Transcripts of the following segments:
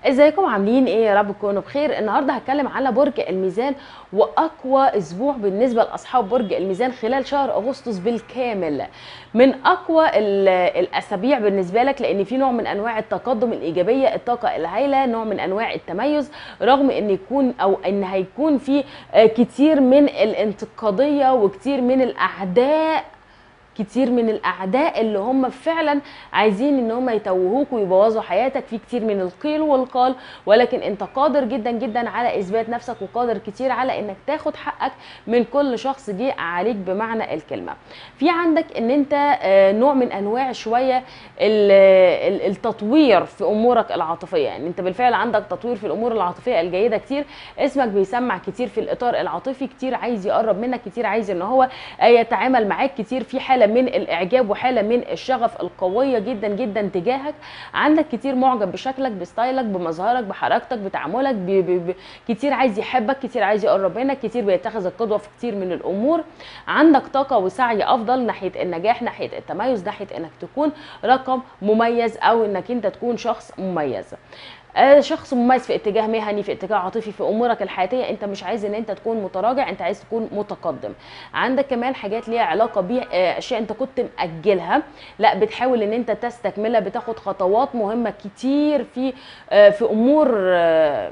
ازيكم عاملين ايه يا رب تكونوا بخير النهارده هتكلم على برج الميزان واقوى اسبوع بالنسبه لاصحاب برج الميزان خلال شهر اغسطس بالكامل من اقوى ال- الاسابيع بالنسبه لك لان في نوع من انواع التقدم الايجابيه الطاقه الهائله نوع من انواع التميز رغم ان يكون او ان هيكون في آه، كتير من الانتقاديه وكتير من الاعداء كتير من الاعداء اللي هم فعلا عايزين ان هم يتوهوك ويبوظوا حياتك في كتير من القيل والقال ولكن انت قادر جدا جدا على اثبات نفسك وقادر كتير على انك تاخد حقك من كل شخص جه عليك بمعنى الكلمه في عندك ان انت آه، نوع من انواع شويه ال- ال- التطوير في امورك العاطفيه يعني انت بالفعل عندك تطوير في الامور العاطفيه الجيده كتير اسمك بيسمع كتير في الاطار العاطفي كتير عايز يقرب منك كتير عايز ان هو آه، يتعامل معاك كتير في حاله من الاعجاب وحاله من الشغف القويه جدا جدا تجاهك عندك كتير معجب بشكلك بستايلك بمظهرك بحركتك بتعاملك ب... ب... ب... كتير عايز يحبك كتير عايز يقرب منك كتير بيتخذ القدوه في كتير من الامور عندك طاقه وسعي افضل ناحيه النجاح ناحيه التميز ناحيه انك تكون رقم مميز او انك انت تكون شخص مميز آه، شخص مميز في اتجاه مهني في اتجاه عاطفي في امورك الحياتيه انت مش عايز ان انت تكون متراجع انت عايز تكون متقدم عندك كمان حاجات ليها علاقه باشياء انت كنت ماجلها لا بتحاول ان انت تستكملها بتاخد خطوات مهمه كتير في آه، في امور آه،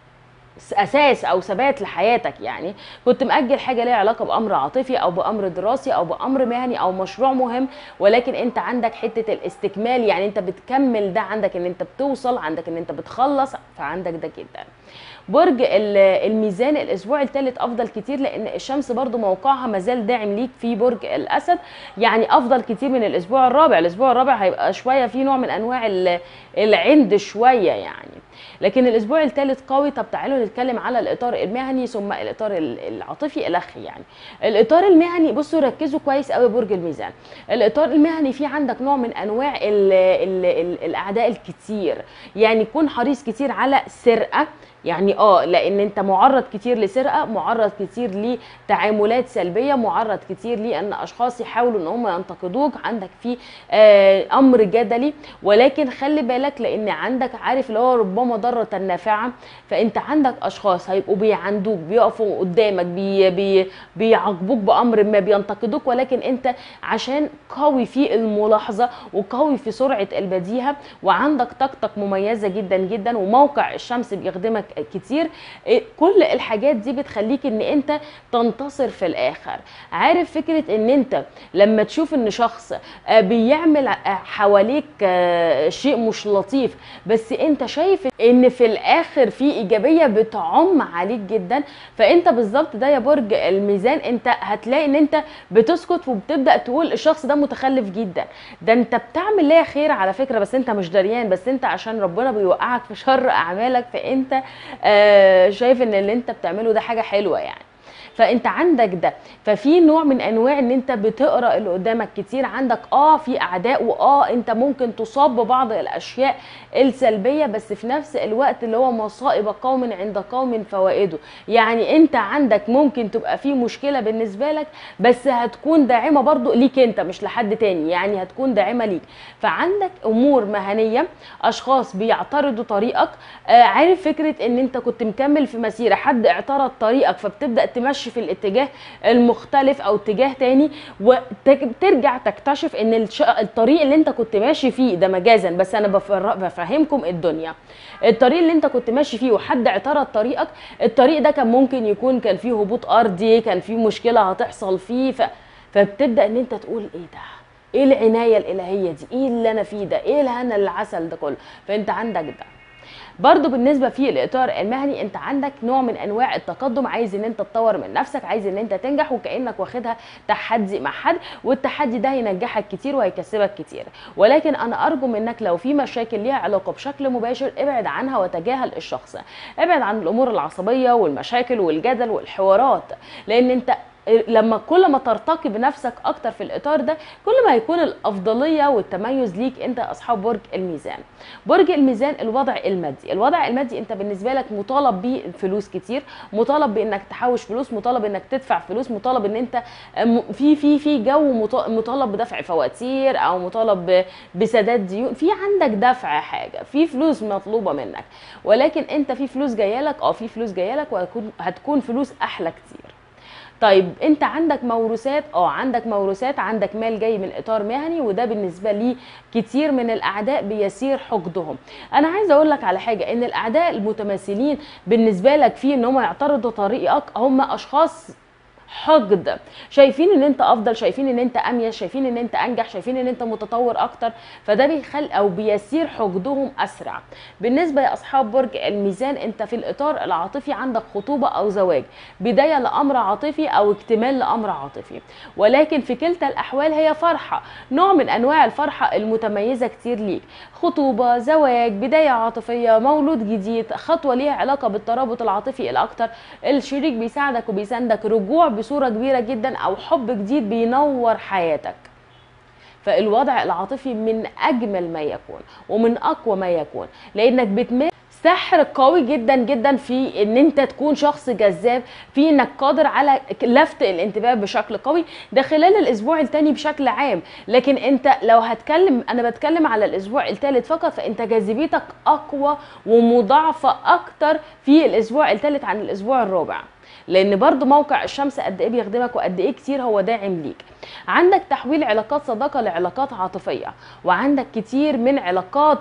اساس او ثبات لحياتك يعني كنت مأجل حاجه ليها علاقه بامر عاطفي او بامر دراسي او بامر مهني او مشروع مهم ولكن انت عندك حته الاستكمال يعني انت بتكمل ده عندك ان انت بتوصل عندك ان انت بتخلص فعندك ده جدا برج ال- الميزان الاسبوع الثالث افضل كتير لان الشمس برضو موقعها مازال داعم ليك في برج الاسد يعني افضل كتير من الاسبوع الرابع الاسبوع الرابع هيبقى شويه في نوع من انواع ال- العند شويه يعني لكن الاسبوع الثالث قوي طب تعالوا نتكلم على الاطار المهني ثم الاطار ال- العاطفي الاخي يعني الاطار المهني بصوا ركزوا كويس قوي برج الميزان الاطار المهني في عندك نوع من انواع ال ال ال الاعداء الكتير يعني كون حريص كتير على سرقه يعني اه لان انت معرض كتير لسرقه معرض كتير لتعاملات سلبيه معرض كتير لان اشخاص يحاولوا ان هم ينتقدوك عندك في آه امر جدلي ولكن خلي بالك لان عندك عارف اللي هو ربما ضاره نافعه فانت عندك اشخاص هيبقوا بيعندوك بيقفوا قدامك بي بي بيعاقبوك بامر ما بينتقدوك ولكن انت عشان قوي في الملاحظه وقوي في سرعه البديهه وعندك طاقتك مميزه جدا جدا وموقع الشمس بيخدمك كتير إيه، كل الحاجات دي بتخليك ان انت تنتصر في الاخر عارف فكره ان انت لما تشوف ان شخص آه، بيعمل آه، حواليك آه، شيء مش لطيف بس انت شايف ان في الاخر في ايجابيه بتعم عليك جدا فانت بالظبط ده يا برج الميزان انت هتلاقي ان انت بتسكت وبتبدا تقول الشخص ده متخلف جدا ده انت بتعمل ليا خير على فكره بس انت مش دريان بس انت عشان ربنا بيوقعك في شر اعمالك فانت آه شايف ان اللي انت بتعمله ده حاجه حلوه يعني فانت عندك ده ففي نوع من انواع ان انت بتقرا اللي قدامك كتير عندك اه في اعداء واه انت ممكن تصاب ببعض الاشياء السلبيه بس في نفس الوقت اللي هو مصائب قوم عند قوم فوائده يعني انت عندك ممكن تبقى في مشكله بالنسبه لك بس هتكون داعمه برضو ليك انت مش لحد تاني يعني هتكون داعمه ليك فعندك امور مهنيه اشخاص بيعترضوا طريقك آه عارف فكره ان انت كنت مكمل في مسيره حد اعترض طريقك فبتبدا تمشي في الاتجاه المختلف او اتجاه تاني وترجع تكتشف ان الش- الطريق اللي انت كنت ماشي فيه ده مجازا بس انا بفر- بفهمكم الدنيا الطريق اللي انت كنت ماشي فيه وحد اعترض طريقك الطريق ده كان ممكن يكون كان فيه هبوط ارضي كان فيه مشكله هتحصل فيه ف... فبتبدا ان انت تقول ايه ده ايه العنايه الالهيه دي ايه اللي انا فيه ده ايه الهنا العسل ده كله فانت عندك ده برضو بالنسبه في الاطار المهني انت عندك نوع من انواع التقدم عايز ان انت تطور من نفسك عايز ان انت تنجح وكانك واخدها تحدي مع حد والتحدي ده هينجحك كتير وهيكسبك كتير ولكن انا ارجو منك لو في مشاكل ليها علاقه بشكل مباشر ابعد عنها وتجاهل الشخص ابعد عن الامور العصبيه والمشاكل والجدل والحوارات لان انت لما كل ما ترتقي بنفسك اكتر في الاطار ده كل ما هيكون الافضليه والتميز ليك انت اصحاب برج الميزان برج الميزان الوضع المادي الوضع المادي انت بالنسبه لك مطالب بيه فلوس كتير مطالب بانك تحوش فلوس مطالب انك تدفع فلوس مطالب ان انت في في في جو مطالب بدفع فواتير او مطالب بسداد ديون في عندك دفع حاجه في فلوس مطلوبه منك ولكن انت في فلوس جايه لك اه في فلوس جايه لك وهتكون فلوس احلى كتير طيب انت عندك موروثات اه عندك موروثات عندك مال جاي من اطار مهني وده بالنسبه لي كتير من الاعداء بيسير حقدهم انا عايزه اقول لك على حاجه ان الاعداء المتماثلين بالنسبه لك في ان هم يعترضوا طريقك هم اشخاص حقد شايفين ان انت افضل شايفين ان انت اميز شايفين ان انت انجح شايفين ان انت متطور اكتر فده بيخل او بيسير حقدهم اسرع بالنسبه لاصحاب برج الميزان انت في الاطار العاطفي عندك خطوبه او زواج بدايه لامر عاطفي او اكتمال لامر عاطفي ولكن في كلتا الاحوال هي فرحه نوع من انواع الفرحه المتميزه كتير ليك خطوبه زواج بدايه عاطفيه مولود جديد خطوه ليها علاقه بالترابط العاطفي الاكتر الشريك بيساعدك وبيساندك رجوع بصوره كبيره جدا او حب جديد بينور حياتك فالوضع العاطفي من اجمل ما يكون ومن اقوى ما يكون لانك بتمارس سحر قوي جدا جدا في ان انت تكون شخص جذاب في انك قادر على لفت الانتباه بشكل قوي ده خلال الاسبوع الثاني بشكل عام لكن انت لو هتكلم انا بتكلم على الاسبوع الثالث فقط فانت جاذبيتك اقوى ومضاعفه اكتر في الاسبوع الثالث عن الاسبوع الرابع لان برضو موقع الشمس قد ايه بيخدمك وقد ايه كتير هو داعم ليك عندك تحويل علاقات صداقه لعلاقات عاطفيه وعندك كتير من علاقات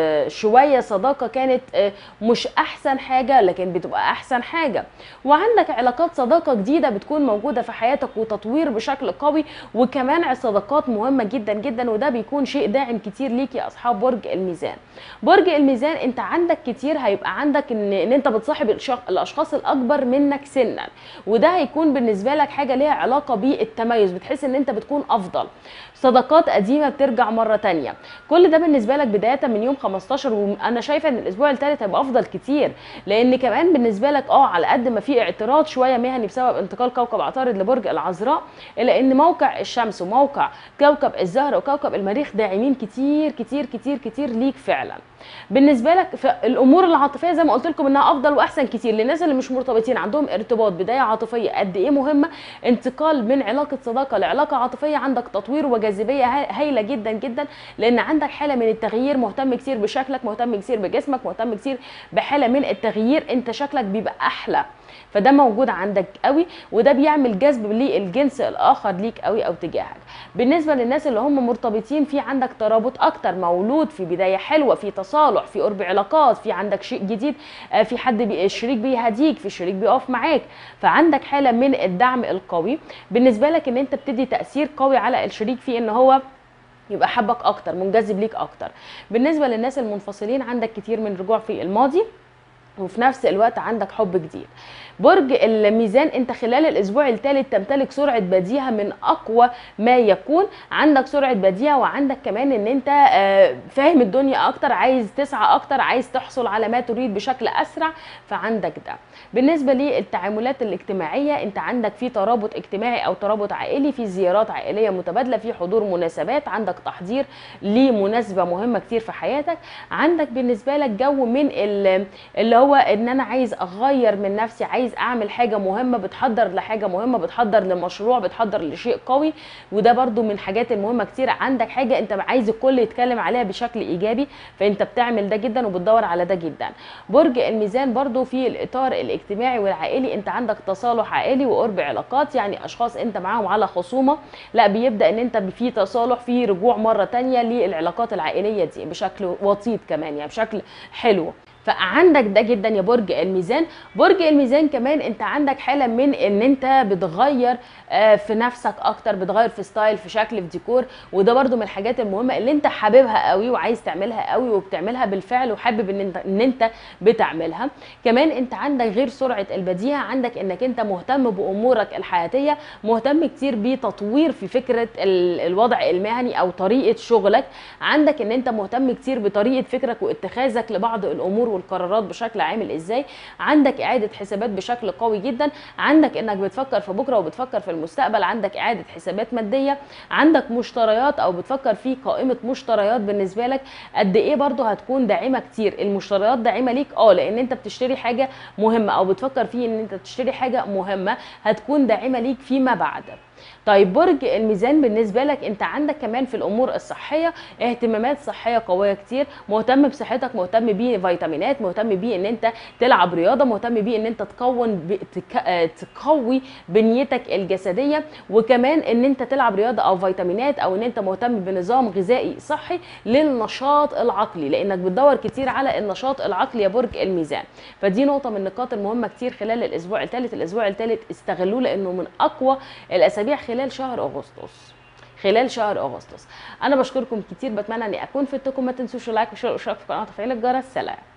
شويه صداقه كانت مش احسن حاجه لكن بتبقى احسن حاجه وعندك علاقات صداقه جديده بتكون موجوده في حياتك وتطوير بشكل قوي وكمان صداقات مهمه جدا جدا وده بيكون شيء داعم كتير ليك يا اصحاب برج الميزان برج الميزان انت عندك كتير هيبقى عندك ان, إن انت بتصاحب الاشخاص الاكبر منك سنا وده هيكون بالنسبه لك حاجه ليها علاقه بالتميز بتحس ان انت بتكون افضل صداقات قديمه بترجع مره تانية كل ده بالنسبه لك بدايه من يوم 15 وانا شايفه ان الاسبوع الثالث هيبقى افضل كتير لان كمان بالنسبه لك اه على قد ما في اعتراض شويه مهني بسبب انتقال كوكب عطارد لبرج العذراء الا ان موقع الشمس وموقع كوكب الزهره وكوكب المريخ داعمين كتير كتير كتير كتير ليك فعلا بالنسبه لك الامور العاطفيه زي ما قلت لكم انها افضل واحسن كتير للناس اللي مش مرتبطين عندهم ارتباط بدايه عاطفيه قد ايه مهمه انتقال من علاقه صداقه لعلاقه عاطفيه عندك تطوير وجاذبيه هايله جدا جدا لان عندك حاله من التغيير مهتم كتير بشكلك مهتم كتير بجسمك مهتم كتير بحاله من التغيير انت شكلك بيبقى احلى فده موجود عندك قوي وده بيعمل جذب للجنس الاخر ليك قوي او تجاهك بالنسبه للناس اللي هم مرتبطين في عندك ترابط اكتر مولود في بدايه حلوه في تصالح في قرب علاقات في عندك شيء جديد في حد بي الشريك بيهديك في شريك بيقف معاك فعندك حاله من الدعم القوي بالنسبه لك ان انت بتدي تاثير قوي على الشريك في ان هو يبقى حبك اكتر منجذب ليك اكتر بالنسبه للناس المنفصلين عندك كتير من رجوع في الماضي وفي نفس الوقت عندك حب جديد برج الميزان انت خلال الاسبوع الثالث تمتلك سرعه بديهه من اقوى ما يكون عندك سرعه بديهه وعندك كمان ان انت فاهم الدنيا اكتر عايز تسعى اكتر عايز تحصل على ما تريد بشكل اسرع فعندك ده بالنسبه للتعاملات الاجتماعيه انت عندك في ترابط اجتماعي او ترابط عائلي في زيارات عائليه متبادله في حضور مناسبات عندك تحضير لمناسبه مهمه كتير في حياتك عندك بالنسبه لك جو من اللي هو ان انا عايز اغير من نفسي عايز اعمل حاجه مهمه بتحضر لحاجه مهمه بتحضر لمشروع بتحضر لشيء قوي وده برده من الحاجات المهمه كتير عندك حاجه انت عايز الكل يتكلم عليها بشكل ايجابي فانت بتعمل ده جدا وبتدور على ده جدا برج الميزان برده في الاطار الاجتماعي والعائلي انت عندك تصالح عائلي وقرب علاقات يعني اشخاص انت معاهم على خصومه لا بيبدا ان انت في تصالح في رجوع مره تانية للعلاقات العائليه دي بشكل وطيد كمان يعني بشكل حلو فعندك ده جدا يا برج الميزان برج الميزان كمان انت عندك حاله من ان انت بتغير في نفسك اكتر بتغير في ستايل في شكل في ديكور وده برده من الحاجات المهمه اللي انت حاببها قوي وعايز تعملها قوي وبتعملها بالفعل وحابب ان انت ان انت بتعملها كمان انت عندك غير سرعه البديهه عندك انك انت مهتم بامورك الحياتيه مهتم كتير بتطوير في فكره الوضع المهني او طريقه شغلك عندك ان انت مهتم كتير بطريقه فكرك واتخاذك لبعض الامور والقرارات بشكل عامل ازاي عندك اعاده حسابات بشكل قوي جدا عندك انك بتفكر في بكره وبتفكر في المستقبل عندك اعاده حسابات ماديه عندك مشتريات او بتفكر في قائمه مشتريات بالنسبه لك قد ايه برضو هتكون داعمه كتير المشتريات داعمه ليك اه لان انت بتشتري حاجه مهمه او بتفكر في ان انت تشتري حاجه مهمه هتكون داعمه ليك فيما بعد طيب برج الميزان بالنسبه لك انت عندك كمان في الامور الصحيه اهتمامات صحيه قويه كتير مهتم بصحتك مهتم بفيتامينات مهتم بيه ان انت تلعب رياضه مهتم بيه ان انت تكون ب... تك... آه، تقوي بنيتك الجسديه وكمان ان انت تلعب رياضه او فيتامينات او ان انت مهتم بنظام غذائي صحي للنشاط العقلي لانك بتدور كتير على النشاط العقلي يا برج الميزان فدي نقطه من النقاط المهمه كتير خلال الاسبوع الثالث الاسبوع الثالث استغلوه لانه من اقوى الاسابيع خلال شهر اغسطس خلال شهر اغسطس انا بشكركم كتير بتمنى اني اكون فدتكم ما تنسوش اللايك والشير والاشتراك في القناه وتفعيل الجرس سلام